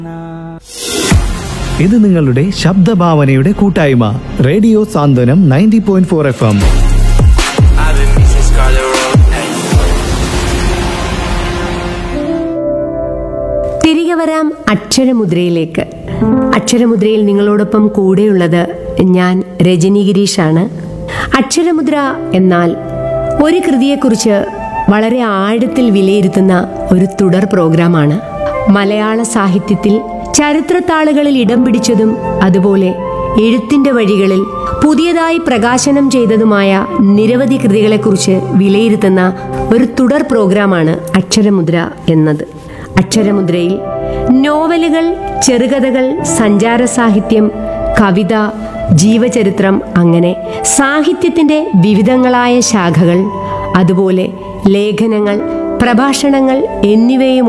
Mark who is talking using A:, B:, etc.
A: ഇത് നിങ്ങളുടെ ശബ്ദഭാവനയുടെ കൂട്ടായ്മ റേഡിയോ സാന്ത്വനം ninety point four F M
B: I've been missing Scarlet Road. Hey.
C: തിരികെ വരാം അക്ഷരമുദ്രയിലേക്ക് അക്ഷരമുദ്രയിൽ നിങ്ങളോടൊപ്പം കൂടെയുള്ളത് ഞാൻ രജനി ഗിരീഷാണ് അക്ഷരമുദ്ര എന്നാൽ ഒരു കൃതിയെക്കുറിച്ച് വളരെ ആഴത്തിൽ വിലയിരുത്തുന്ന ഒരു തുടർ പ്രോഗ്രാമാണ് മലയാള സാഹിത്യത്തിൽ ചരിത്രത്താളുകളിൽ ഇടം പിടിച്ചതും അതുപോലെ എഴുത്തിന്റെ വഴികളിൽ പുതിയതായി പ്രകാശനം ചെയ്തതുമായ നിരവധി കൃതികളെക്കുറിച്ച് വിലയിരുത്തുന്ന ഒരു തുടർ പ്രോഗ്രാമാണ് അക്ഷരമുദ്ര എന്നത് അക്ഷരമുദ്രയിൽ നോവലുകൾ ചെറുകഥകൾ സഞ്ചാര സാഹിത്യം കവിത ജീവചരിത്രം അങ്ങനെ സാഹിത്യത്തിന്റെ വിവിധങ്ങളായ ശാഖകൾ അതുപോലെ ലേഖനങ്ങൾ പ്രഭാഷണങ്ങൾ എന്നിവയും